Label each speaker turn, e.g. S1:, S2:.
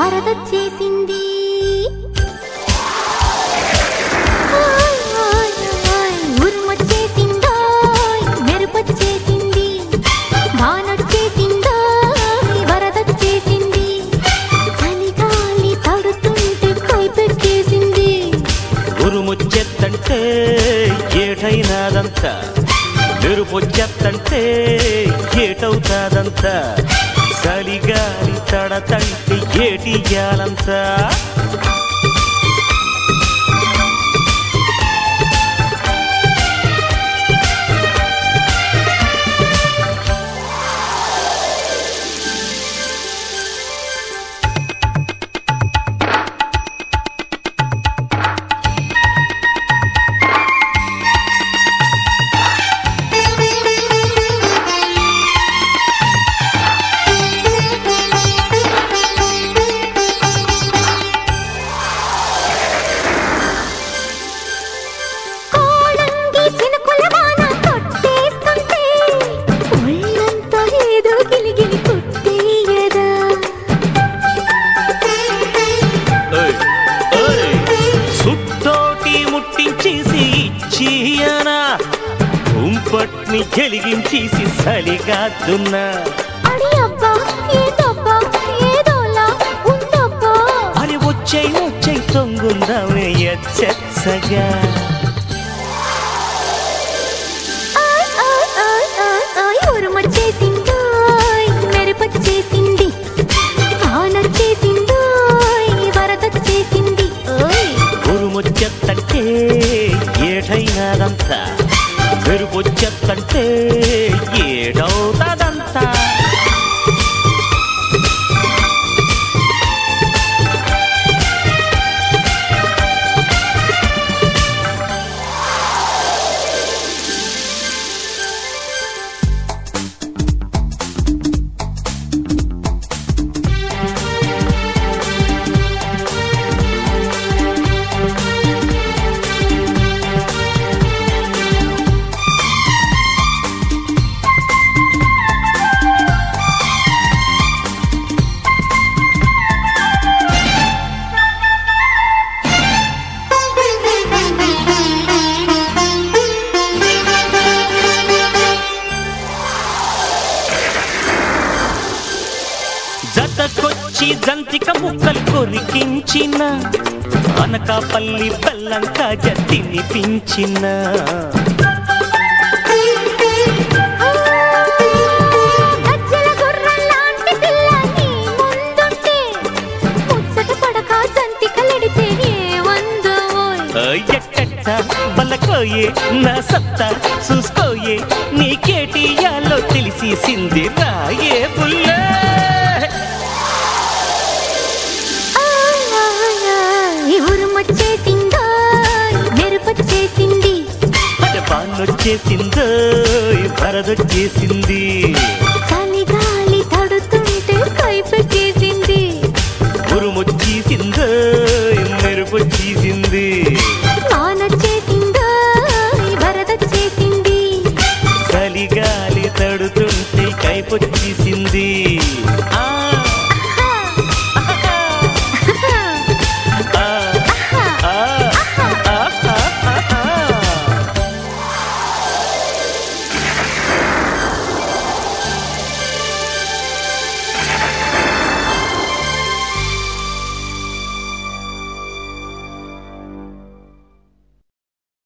S1: వరదొచ్చేసింది ఓయ్, ఓయ్, ఓయ్, ఉరుమొచ్చేసిందోయ్, మెరుపొచ్చేసింది వానొచ్చేసిందోయ్, వరదొచ్చేసింది చలిగాలి తడుతుంటే కైపెక్కేసింది
S2: ఉరుముచ్చెత్తంటే ఏటైనాదంతా మెరుపొచ్చెత్తంటే ఏటవుతాదంతా చలిగాలి తడతంటే ఏటియాలంతా
S1: కోడంగి చినుకుల వాన కొట్టేస్తుంటే ఒళ్ళంతా ఏదో గిలిగిలి కొట్టేయదా
S2: ఓయ్, ఓయ్, సుట్టోటి ముట్టించేసి ఇచ్చియనా కుంపట్ని వెలిగించేసి సలిగాదున్నా
S1: అడి అబ్బా ఏదబ్బా ఏదోలా ఉందబ్బా
S2: అరే వచ్చాయి వచ్చాయి తొంగుందామే ఎచ్చగా
S1: ఆయ్ ఆయ్ ఆయ్ ఆయ్ ఆయ్ ఉరుమొచ్చేసిందోయ్ మెరుపొచ్చేసింది వానొచ్చేసిందోయ్ వరదొచ్చేసింది ఓయ్
S2: ఉరుమొచ్చెత్తంటే ఏటైనాదంతా మెరుపొచ్చెత్తంటే ఏడవుతాదంతా జతకొచ్చి జంతిక ముక్కలు కొరికించిన అనకాపల్లి బెల్లం కాజ తినిపించిన
S1: గజ్జల గుర్రంలాంటి పిల్ల నీ ముందుంటే ముచ్చట పడక జంతికలెడితే ఏమందోయ్
S2: ఎట్టట్ట బలకోయే నా సత్తా చూసుకోయే నీకేటియాలో తెలిసి సింది రాయే బుల్లే
S1: ఆయ్ ఆయ్ ఆయ్ ఉరుమొచ్చేసిందోయ్ మెరుపొచ్చేసింది
S2: అరే బాన్నొచ్చేసిందో వరదొచ్చేసింది
S1: చలిగాలి తడుతుంటే కైపెక్కేసింది
S2: ఉరుమొచ్చేసిందో మెరుపొచ్చేసింది
S1: వానొచ్చేసిందోయ్ వరదొచ్చేసింది
S2: చలిగాలి తడుతుంటే కైపొచ్చేసింది